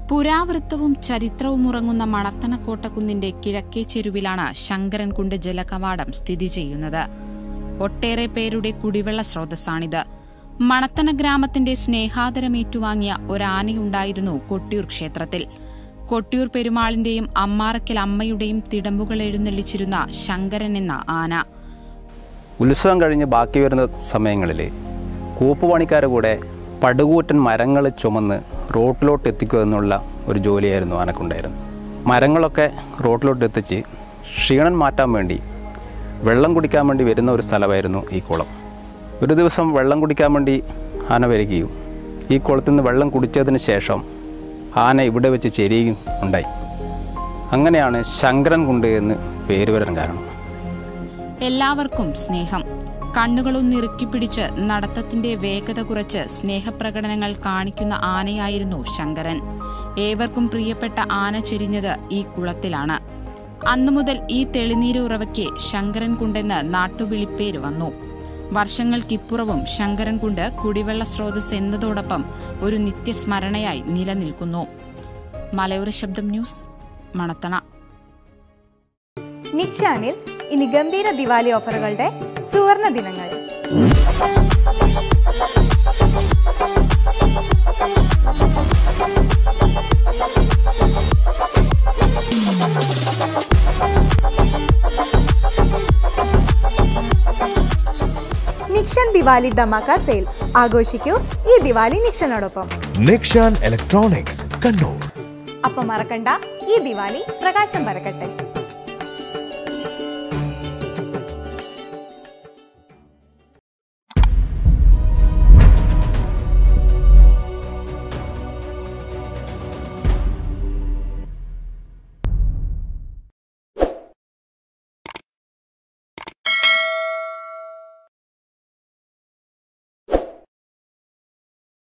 പുരാവൃത്തവും ചരിത്രവും ഉറങ്ങുന്ന മണത്തണക്കോട്ടക്കുന്നിന്റെ കിഴക്കേ ചെരുവിലാണ് ശങ്കരൻകുണ്ട് ജലകവാടം സ്ഥിതി ചെയ്യുന്നത് ഒട്ടേറെ പേരുടെ കുടിവെള്ള സ്രോതസ്സാണിത് മണത്തണ ഗ്രാമത്തിന്റെ സ്നേഹാദരമേറ്റുവാങ്ങിയ ഒരാനയുണ്ടായിരുന്നു കൊട്ടിയൂർ ക്ഷേത്രത്തിൽ കൊട്ടിയൂർ പെരുമാളിന്റെയും അമ്മാറക്കൽ അമ്മയുടെയും തിടമ്പുകൾ എഴുന്നള്ളിച്ചിരുന്ന ശങ്കരൻ എന്ന ആന ഉത്സവം കഴിഞ്ഞ് ബാക്കി വരുന്ന സമയങ്ങളിൽ കൂപ്പുപണിക്കാരുടെ കൂടെ പടുകൂറ്റൻ മരങ്ങൾ ചുമന്ന് റോട്ടിലോട്ട് എത്തിക്കുക എന്നുള്ള ഒരു ജോലിയായിരുന്നു ആനക്കുണ്ടായിരുന്നത് മരങ്ങളൊക്കെ റോട്ടിലോട്ട് എത്തിച്ച് ക്ഷീണം മാറ്റാൻ വേണ്ടി വെള്ളം കുടിക്കാൻ വേണ്ടി വരുന്ന ഒരു സ്ഥലമായിരുന്നു ഈ കുളം ഒരു ദിവസം വെള്ളം കുടിക്കാൻ വേണ്ടി ആന വരികയും ഈ കുളത്തിൽ നിന്ന് വെള്ളം കുടിച്ചതിന് ശേഷം ആന ഇവിടെ വെച്ച് ചെരിയും ഉണ്ടായി അങ്ങനെയാണ് ശങ്കരൻ കുണ്ട് എന്ന് പേര് വരാൻ കാരണം എല്ലാവർക്കും സ്നേഹം കണ്ണുകളൊന്ന് ഇറുക്കിപ്പിടിച്ച് നടത്തത്തിന്റെ വേഗത കുറച്ച് സ്നേഹപ്രകടനങ്ങൾ കാണിക്കുന്ന ആനയായിരുന്നു ശങ്കരൻ ഏവർക്കും പ്രിയപ്പെട്ട ആന ചെരിഞ്ഞത് ഈ കുളത്തിലാണ് അന്നു മുതൽ ഈ തെളിനീര് ഉറവയ്ക്ക് ശങ്കരൻ കുണ്ടെന്ന് നാട്ടുവിളിപ്പേര് വന്നു വർഷങ്ങൾക്കിപ്പുറവും ശങ്കരൻ കുണ്ട് കുടിവെള്ള സ്രോതസ് എന്നതോടൊപ്പം ഒരു നിത്യസ്മരണയായി നിലനിൽക്കുന്നു മലയോര ശബ്ദം ന്യൂസ് മണത്തണ നിക്ഷാനിൽ ഇനി ഗംഭീര ദിവാലി ഓഫറുകളുടെ സുവർണ ദിനങ്ങൾ നിക്ഷൻ ദിവാലി ധമാക്ക സെയിൽ ആഘോഷിക്കൂ ഈ ദിവാലി നിക്ഷനോടൊപ്പം നിക്ഷാൻ ഇലക്ട്രോണിക്സ് കണ്ണൂർ അപ്പം മറക്കണ്ട ഈ ദിവാലി പ്രകാശം പരക്കട്ടെ